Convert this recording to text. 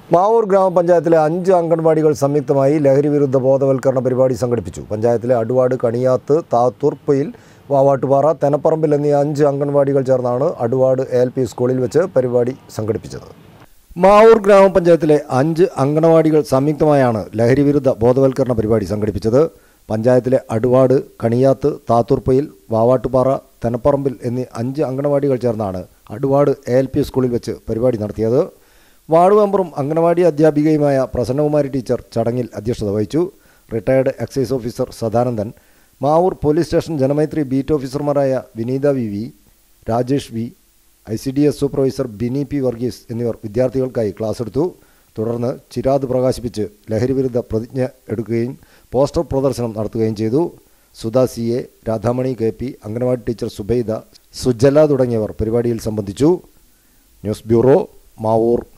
മാവൂർ ഗ്രാമപഞ്ചായത്തിലെ അഞ്ച് അംഗൻവാടികൾ സംയുക്തമായി ലഹരി വിരുദ്ധ ബോധവൽക്കരണ പരിപാടി സംഘടിപ്പിച്ചു പഞ്ചായത്തിലെ അടുവാട് കണിയാത്ത് താത്തൂർ പൊയിൽ വാവാട്ടുപാറ തെനപ്പറമ്പിൽ എന്നീ അഞ്ച് അംഗൻവാടികൾ ചേർന്നാണ് അടുവാട് എ എൽ പി സ്കൂളിൽ വെച്ച് പരിപാടി സംഘടിപ്പിച്ചത് മാവൂർ ഗ്രാമപഞ്ചായത്തിലെ അഞ്ച് അംഗനവാടികൾ സംയുക്തമായാണ് ലഹരി വിരുദ്ധ ബോധവൽക്കരണ പരിപാടി സംഘടിപ്പിച്ചത് പഞ്ചായത്തിലെ അടുവാട് കണിയാത്ത് താത്തൂർപ്പയിൽ വാവാട്ടുപാറ തെനപ്പറമ്പിൽ എന്നീ അഞ്ച് അംഗനവാടികൾ ചേർന്നാണ് അടുവാട് എ എൽ പി സ്കൂളിൽ വെച്ച് പരിപാടി നടത്തിയത് വാർഡ് മെമ്പറും അംഗനവാടി അധ്യാപികയുമായ പ്രസന്നകുമാരി ടീച്ചർ ചടങ്ങിൽ അധ്യക്ഷത വഹിച്ചു retired excise officer Sadanandan Mavoor police station Janamaithri beat ഓഫീസർമാരായ Vineetha V V Rajesh V I C D S supervisor Bini P Varghese എന്നിവർ വിദ്യാർത്ഥികൾക്കായി ക്ലാസ് എടുത്തു തുടർന്ന് ചിരാത് പ്രകാശിപ്പിച്ച് ലഹരിവിരുദ്ധ പ്രതിജ്ഞ എടുക്കുകയും പോസ്റ്റർ പ്രദർശനം നടത്തുകയും ചെയ്തു Sudha C A Radhamani K P anganwadi teacher Subaida Sujala തുടങ്ങിയവർ പരിപാടിയിൽ സംബന്ധിച്ചു ന്യൂസ് ബ്യൂറോ മാവൂർ